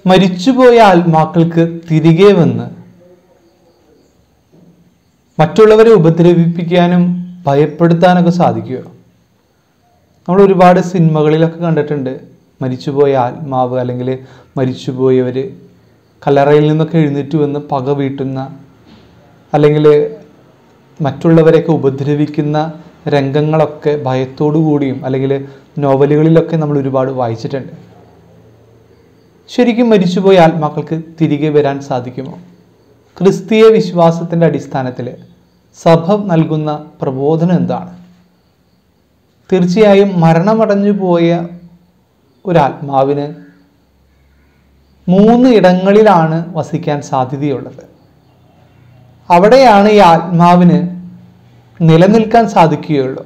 മരിച്ചുപോയ ആത്മാക്കൾക്ക് തിരികെ വന്ന് മറ്റുള്ളവരെ ഉപദ്രവിപ്പിക്കാനും ഭയപ്പെടുത്താനൊക്കെ സാധിക്കുമോ നമ്മൾ ഒരുപാട് സിനിമകളിലൊക്കെ കണ്ടിട്ടുണ്ട് മരിച്ചുപോയ ആത്മാവ് അല്ലെങ്കിൽ മരിച്ചുപോയവർ കല്ലറയിൽ നിന്നൊക്കെ എഴുന്നേറ്റ് വന്ന് പക വീട്ടുന്ന അല്ലെങ്കിൽ മറ്റുള്ളവരെയൊക്കെ ഉപദ്രവിക്കുന്ന രംഗങ്ങളൊക്കെ ഭയത്തോടു കൂടിയും അല്ലെങ്കിൽ നോവലുകളിലൊക്കെ നമ്മൾ ഒരുപാട് വായിച്ചിട്ടുണ്ട് ശരിക്കും മരിച്ചുപോയ ആത്മാക്കൾക്ക് തിരികെ വരാൻ സാധിക്കുമോ ക്രിസ്തീയ വിശ്വാസത്തിൻ്റെ അടിസ്ഥാനത്തിൽ സഭ നൽകുന്ന പ്രബോധനം എന്താണ് തീർച്ചയായും മരണമടഞ്ഞു പോയ ഒരാത്മാവിന് മൂന്ന് ഇടങ്ങളിലാണ് വസിക്കാൻ സാധ്യതയുള്ളത് അവിടെയാണ് ഈ ആത്മാവിന് നിലനിൽക്കാൻ സാധിക്കുകയുള്ളൂ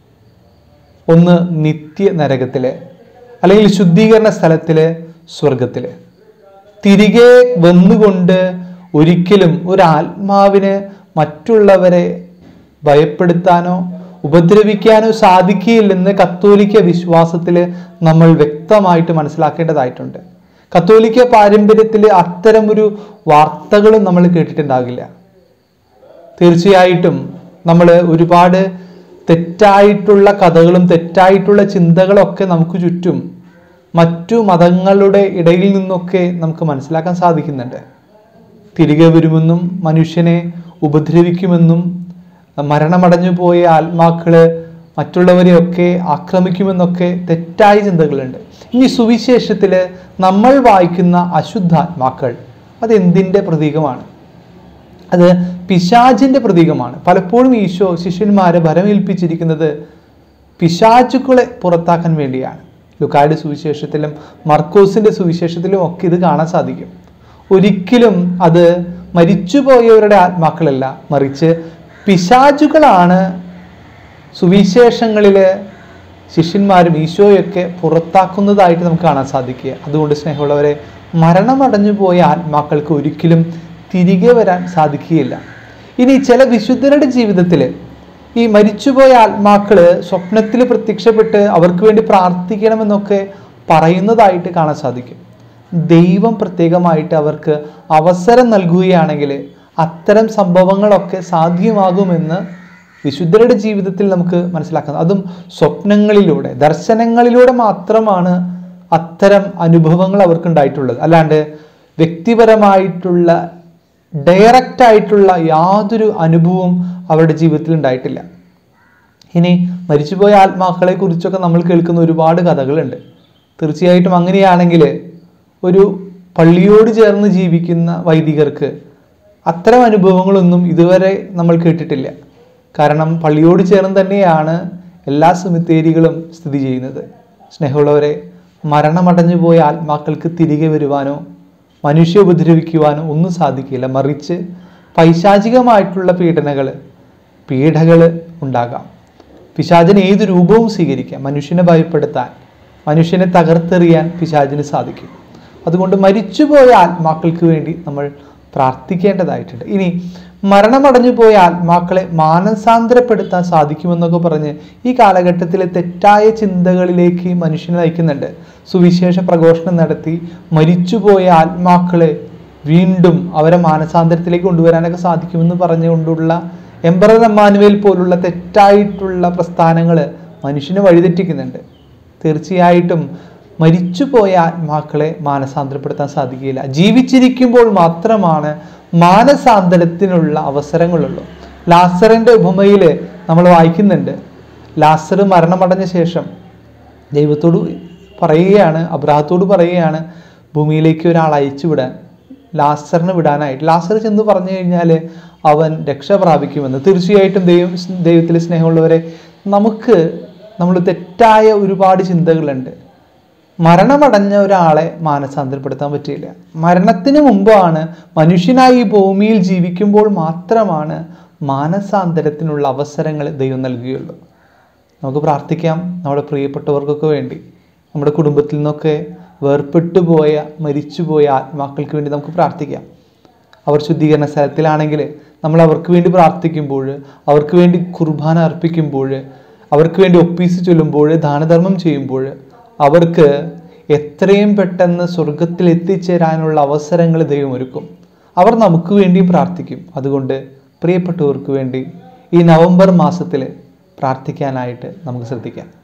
ഒന്ന് നിത്യ നരകത്തിലെ അല്ലെങ്കിൽ ശുദ്ധീകരണ സ്ഥലത്തിലെ സ്വർഗത്തിലെ തിരികെ വന്നുകൊണ്ട് ഒരിക്കലും ഒരാത്മാവിന് മറ്റുള്ളവരെ ഭയപ്പെടുത്താനോ ഉപദ്രവിക്കാനോ സാധിക്കുകയില്ലെന്ന് കത്തോലിക്ക വിശ്വാസത്തിൽ നമ്മൾ വ്യക്തമായിട്ട് മനസ്സിലാക്കേണ്ടതായിട്ടുണ്ട് കത്തോലിക്ക പാരമ്പര്യത്തിൽ അത്തരമൊരു വാർത്തകളും നമ്മൾ കേട്ടിട്ടുണ്ടാകില്ല തീർച്ചയായിട്ടും നമ്മൾ ഒരുപാട് തെറ്റായിട്ടുള്ള കഥകളും തെറ്റായിട്ടുള്ള ചിന്തകളൊക്കെ നമുക്ക് ചുറ്റും മറ്റു മതങ്ങളുടെ ഇടയിൽ നിന്നൊക്കെ നമുക്ക് മനസ്സിലാക്കാൻ സാധിക്കുന്നുണ്ട് തിരികെ വരുമെന്നും മനുഷ്യനെ ഉപദ്രവിക്കുമെന്നും മരണമടഞ്ഞു പോയ ആത്മാക്കള് മറ്റുള്ളവരെയൊക്കെ ആക്രമിക്കുമെന്നൊക്കെ തെറ്റായ ചിന്തകളുണ്ട് ഇനി സുവിശേഷത്തിൽ നമ്മൾ വായിക്കുന്ന അശുദ്ധാത്മാക്കൾ അതെന്തിൻ്റെ പ്രതീകമാണ് അത് പിശാചിന്റെ പ്രതീകമാണ് പലപ്പോഴും ഈശോ ശിഷ്യന്മാരെ ഭരമേൽപ്പിച്ചിരിക്കുന്നത് പിശാചുക്കളെ പുറത്താക്കാൻ വേണ്ടിയാണ് ലുക്കായുടെ സുവിശേഷത്തിലും മർക്കോസിന്റെ സുവിശേഷത്തിലും ഒക്കെ ഇത് കാണാൻ സാധിക്കും ഒരിക്കലും അത് മരിച്ചുപോയവരുടെ ആത്മാക്കളല്ല മറിച്ച് പിശാചുകളാണ് സുവിശേഷങ്ങളിലെ ശിഷ്യന്മാരും ഈശോയൊക്കെ പുറത്താക്കുന്നതായിട്ട് നമുക്ക് കാണാൻ സാധിക്കുക അതുകൊണ്ട് സ്നേഹമുള്ളവരെ മരണമടഞ്ഞു പോയ ആത്മാക്കൾക്ക് ഒരിക്കലും തിരികെ വരാൻ സാധിക്കുകയില്ല ഇനി ചില വിശുദ്ധരുടെ ജീവിതത്തിൽ ഈ മരിച്ചുപോയ ആത്മാക്കള് സ്വപ്നത്തിൽ പ്രത്യക്ഷപ്പെട്ട് അവർക്ക് വേണ്ടി പ്രാർത്ഥിക്കണമെന്നൊക്കെ പറയുന്നതായിട്ട് കാണാൻ സാധിക്കും ദൈവം പ്രത്യേകമായിട്ട് അവർക്ക് അവസരം നൽകുകയാണെങ്കിൽ അത്തരം സംഭവങ്ങളൊക്കെ സാധ്യമാകുമെന്ന് വിശുദ്ധരുടെ ജീവിതത്തിൽ നമുക്ക് മനസ്സിലാക്കുന്നത് അതും സ്വപ്നങ്ങളിലൂടെ ദർശനങ്ങളിലൂടെ മാത്രമാണ് അത്തരം അനുഭവങ്ങൾ അവർക്ക് ഉണ്ടായിട്ടുള്ളത് അല്ലാണ്ട് വ്യക്തിപരമായിട്ടുള്ള ഡയറക്റ്റ് ആയിട്ടുള്ള യാതൊരു അനുഭവവും അവരുടെ ജീവിതത്തിൽ ഉണ്ടായിട്ടില്ല ഇനി മരിച്ചുപോയ ആത്മാക്കളെ കുറിച്ചൊക്കെ നമ്മൾ കേൾക്കുന്ന ഒരുപാട് കഥകളുണ്ട് തീർച്ചയായിട്ടും അങ്ങനെയാണെങ്കിൽ ഒരു പള്ളിയോട് ചേർന്ന് ജീവിക്കുന്ന വൈദികർക്ക് അത്തരം അനുഭവങ്ങളൊന്നും ഇതുവരെ നമ്മൾ കേട്ടിട്ടില്ല കാരണം പള്ളിയോട് ചേർന്ന് തന്നെയാണ് എല്ലാ സെമിത്തേരികളും സ്ഥിതി ചെയ്യുന്നത് സ്നേഹമുള്ളവരെ മരണമടഞ്ഞു പോയ ആത്മാക്കൾക്ക് തിരികെ വരുവാനോ മനുഷ്യ ഉപദ്രവിക്കുവാനോ ഒന്നും സാധിക്കില്ല മറിച്ച് പൈശാചികമായിട്ടുള്ള പീഡനകൾ പീഡകൾ ഉണ്ടാകാം പിശാചിന് ഏത് രൂപവും സ്വീകരിക്കാം മനുഷ്യനെ ഭയപ്പെടുത്താൻ മനുഷ്യനെ തകർത്തെറിയാൻ പിശാചിന് സാധിക്കും അതുകൊണ്ട് മരിച്ചുപോയ ആത്മാക്കൾക്ക് വേണ്ടി നമ്മൾ പ്രാർത്ഥിക്കേണ്ടതായിട്ടുണ്ട് ഇനി മരണമടഞ്ഞു പോയ ആത്മാക്കളെ മാനസാന്തരപ്പെടുത്താൻ സാധിക്കുമെന്നൊക്കെ പറഞ്ഞ് ഈ കാലഘട്ടത്തിലെ തെറ്റായ ചിന്തകളിലേക്ക് മനുഷ്യനെ നയിക്കുന്നുണ്ട് സുവിശേഷ പ്രഘോഷണം നടത്തി മരിച്ചുപോയ ആത്മാക്കളെ വീണ്ടും അവരെ മാനസാന്തരത്തിലേക്ക് കൊണ്ടുവരാനൊക്കെ സാധിക്കുമെന്ന് പറഞ്ഞുകൊണ്ടുള്ള എംബറർ എമ്മാനുവേൽ പോലുള്ള തെറ്റായിട്ടുള്ള പ്രസ്ഥാനങ്ങൾ മനുഷ്യനെ വഴിതെറ്റിക്കുന്നുണ്ട് തീർച്ചയായിട്ടും മരിച്ചുപോയ ആത്മാക്കളെ മാനസാന്തരപ്പെടുത്താൻ സാധിക്കുകയില്ല ജീവിച്ചിരിക്കുമ്പോൾ മാത്രമാണ് മാനസാന്തരത്തിനുള്ള അവസരങ്ങളുള്ളൂ ലാസറിന്റെ ഉപമയിൽ നമ്മൾ വായിക്കുന്നുണ്ട് ലാസർ മരണമടഞ്ഞ ശേഷം ദൈവത്തോട് പറയുകയാണ് അബ്രാഹത്തോട് പറയുകയാണ് ഭൂമിയിലേക്ക് ഒരാൾ അയച്ചു വിടാൻ ലാസറിന് വിടാനായിട്ട് ലാസർ ചെന്ന് പറഞ്ഞു കഴിഞ്ഞാൽ അവൻ രക്ഷ പ്രാപിക്കുമെന്ന് തീർച്ചയായിട്ടും ദൈവം ദൈവത്തിലെ സ്നേഹമുള്ളവരെ നമുക്ക് നമ്മൾ തെറ്റായ ഒരുപാട് ചിന്തകളുണ്ട് മരണമടഞ്ഞ ഒരാളെ മാനസാന്തരപ്പെടുത്താൻ പറ്റില്ല മരണത്തിന് മുമ്പാണ് മനുഷ്യനായി ഈ ഭൂമിയിൽ ജീവിക്കുമ്പോൾ മാത്രമാണ് മാനസാന്തരത്തിനുള്ള അവസരങ്ങൾ ദൈവം നൽകുകയുള്ളൂ നമുക്ക് പ്രാർത്ഥിക്കാം നമ്മുടെ പ്രിയപ്പെട്ടവർക്കൊക്കെ വേണ്ടി നമ്മുടെ കുടുംബത്തിൽ നിന്നൊക്കെ വേർപെട്ടു പോയ മരിച്ചുപോയ ആത്മാക്കൾക്ക് വേണ്ടി നമുക്ക് പ്രാർത്ഥിക്കാം അവർ ശുദ്ധീകരണ സ്ഥലത്തിലാണെങ്കിൽ നമ്മൾ അവർക്ക് വേണ്ടി പ്രാർത്ഥിക്കുമ്പോൾ അവർക്ക് വേണ്ടി കുർബാന അർപ്പിക്കുമ്പോൾ അവർക്ക് വേണ്ടി ഒപ്പീസ് ചൊല്ലുമ്പോൾ ദാനധർമ്മം ചെയ്യുമ്പോൾ അവർക്ക് എത്രയും പെട്ടെന്ന് സ്വർഗത്തിൽ എത്തിച്ചേരാനുള്ള അവസരങ്ങൾ ദൈവം ഒരുക്കും അവർ നമുക്ക് വേണ്ടി പ്രാർത്ഥിക്കും അതുകൊണ്ട് പ്രിയപ്പെട്ടവർക്ക് വേണ്ടി ഈ നവംബർ മാസത്തിൽ പ്രാർത്ഥിക്കാനായിട്ട് നമുക്ക് ശ്രദ്ധിക്കാം